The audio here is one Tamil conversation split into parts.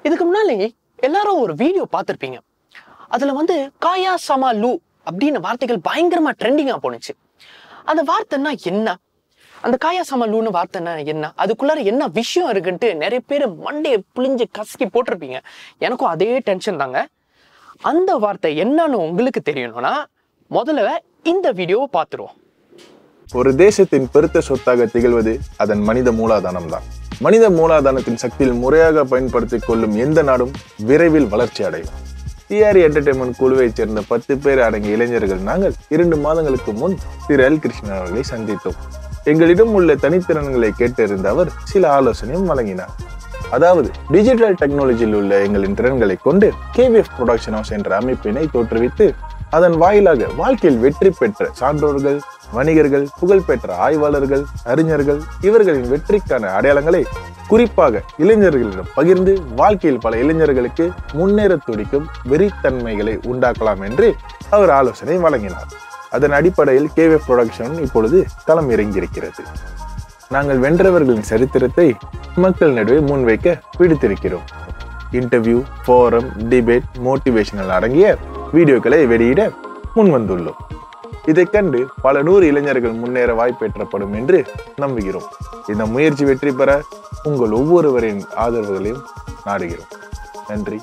இதுக்கு முன்னாலே எல்லாரும் ஒரு வீடியோ பார்த்துருப்பீங்க அதுல வந்து காயா சமா லூ அப்படின்னு வார்த்தைகள் பயங்கரமா ட்ரெண்டிங்கா போணுச்சு அந்த வார்த்தைன்னா என்ன அந்த காயா சமா லூன்னு வார்த்தைன்னா என்ன அதுக்குள்ளார என்ன விஷயம் இருக்குன்ட்டு நிறைய பேர் மண்டையை புளிஞ்சு கசக்கி போட்டிருப்பீங்க எனக்கும் அதே டென்ஷன் தாங்க அந்த வார்த்தை என்னன்னு உங்களுக்கு தெரியணும்னா முதல்ல இந்த வீடியோவை பார்த்துருவோம் ஒரு தேசத்தின் பெருத்த சொத்தாக திகழ்வது அதன் மனித மூலாதானம் தான் மனித மூலாதானத்தின் சக்தியில் முறையாக பயன்படுத்திக் கொள்ளும் எந்த நாடும் விரைவில் வளர்ச்சி அடையும் டிஆர்இ என்டர்டைன்மெண்ட் குழுவைச் சேர்ந்த பத்து பேர் அடங்கிய இளைஞர்கள் நாங்கள் இரண்டு மாதங்களுக்கு முன் திரு எல் கிருஷ்ணன் அவர்களை சந்தித்தோம் எங்களிடம் உள்ள தனித்திறன்களை கேட்டறிந்த அவர் சில ஆலோசனையும் வழங்கினார் அதாவது டிஜிட்டல் டெக்னாலஜியில் உள்ள எங்களின் திறன்களை கொண்டு கேவிஎஃப் ப்ரொடக்ஷன் ஹவுஸ் என்ற அமைப்பினை தோற்றுவித்து அதன் வாயிலாக வாழ்க்கையில் வெற்றி பெற்ற சான்றோர்கள் வணிகர்கள் புகழ்பெற்ற ஆய்வாளர்கள் அறிஞர்கள் இவர்களின் வெற்றிக்கான அடையாளங்களை குறிப்பாக இளைஞர்களிடம் பகிர்ந்து வாழ்க்கையில் பல இளைஞர்களுக்கு முன்னேற துடிக்கும் வெறித்தன்மைகளை உண்டாக்கலாம் என்று அவர் ஆலோசனை வழங்கினார் அதன் அடிப்படையில் கேவிஎஃப் ப்ரொடக்ஷன் இப்பொழுது களம் இறங்கியிருக்கிறது நாங்கள் வென்றவர்களின் சரித்திரத்தை மக்கள் நடுவே முன்வைக்க பிடித்திருக்கிறோம் இன்டர்வியூ ஃபோரம் டிபேட் மோட்டிவேஷனல் அடங்கிய வீடியோக்களை வெளியிட முன்வந்துள்ளோம் இதைக் கண்டு பல நூறு இளைஞர்கள் முன்னேற வாய்ப்பேற்றப்படும் என்று நம்புகிறோம் இந்த முயற்சி வெற்றி பெற உங்கள் ஒவ்வொருவரின் ஆதரவுகளையும் நாடுகிறோம் நன்றி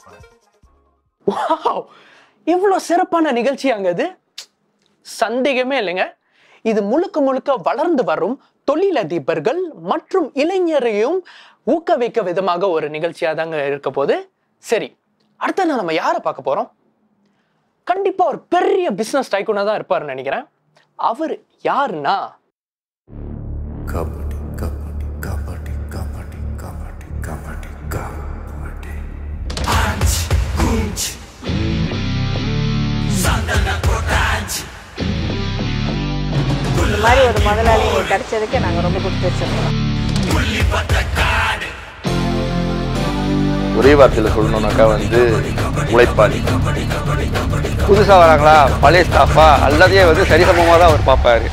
வாவ் இவ்வளோ சிறப்பான நிகழ்ச்சியாங்க இது சந்தேகமே இல்லைங்க இது முழுக்க முழுக்க வளர்ந்து வரும் தொழிலதிபர்கள் மற்றும் இளைஞரையும் ஊக்குவிக்க விதமாக ஒரு நிகழ்ச்சியா தாங்க இருக்க போது சரி அடுத்த நாள் நம்ம யாரை பார்க்க போறோம் கண்டிப்பா ஒரு பெரிய பிசினஸ் டைக்கூனா தான் இருப்பாருன்னு நினைக்கிறேன் அவர் யாருன்னா கபடி கபடி கபடி கபடி கபடி கபடி கபடி இந்த மாதிரி ஒரு முதலாளி எங்களுக்கு கிடைச்சதுக்கு நாங்கள் ரொம்ப கொடுத்து வச்சிருக்கோம் ஒரே வார்த்தையில் சொல்லணும்னாக்கா வந்து உழைப்பாளி புதுசாக வராங்களா பழைய ஸ்டாஃபா அல்லதையே வந்து சரிசமமாக தான் அவர் பார்ப்பாரு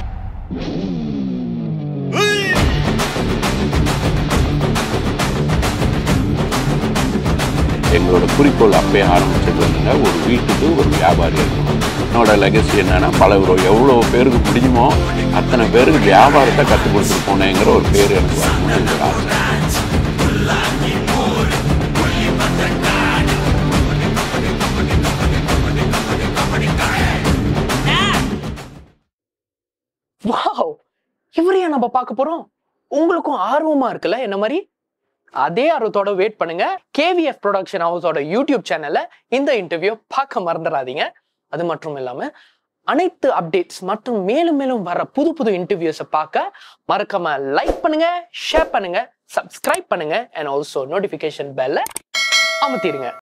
எங்களோட குறிக்கோள் அப்பயே ஆரம்பிச்சது வந்துங்க ஒரு வீட்டுக்கு ஒரு வியாபாரி இருக்கணும் என்னோட லெகசி என்னன்னா பல ஒரு எவ்வளோ பேருக்கு முடியுமோ அத்தனை பேருக்கு வியாபாரத்தை கற்றுக் கொடுத்துட்டு போனேங்கிற ஒரு பேர் எனக்கு வரணும்னு ஒரு ஆசை வாவ் இவரையா நம்ம பார்க்க போறோம் உங்களுக்கும் ஆர்வமா இருக்குல்ல என்ன மாதிரி அதே ஆர்வத்தோட வெயிட் பண்ணுங்க கேவிஎஃப் ப்ரொடக்ஷன் ஹவுஸோட யூடியூப் சேனல்ல இந்த இன்டர்வியூ பார்க்க மறந்துடாதீங்க அது மட்டும் இல்லாம அனைத்து அப்டேட்ஸ் மற்றும் மேலும் மேலும் வர புது புது இன்டர்வியூஸை பார்க்க மறக்காம லைக் பண்ணுங்க ஷேர் பண்ணுங்க சப்ஸ்கிரைப் பண்ணுங்க அண்ட் ஆல்சோ நோட்டிஃபிகேஷன் பெல்ல அமர்த்திடுங்க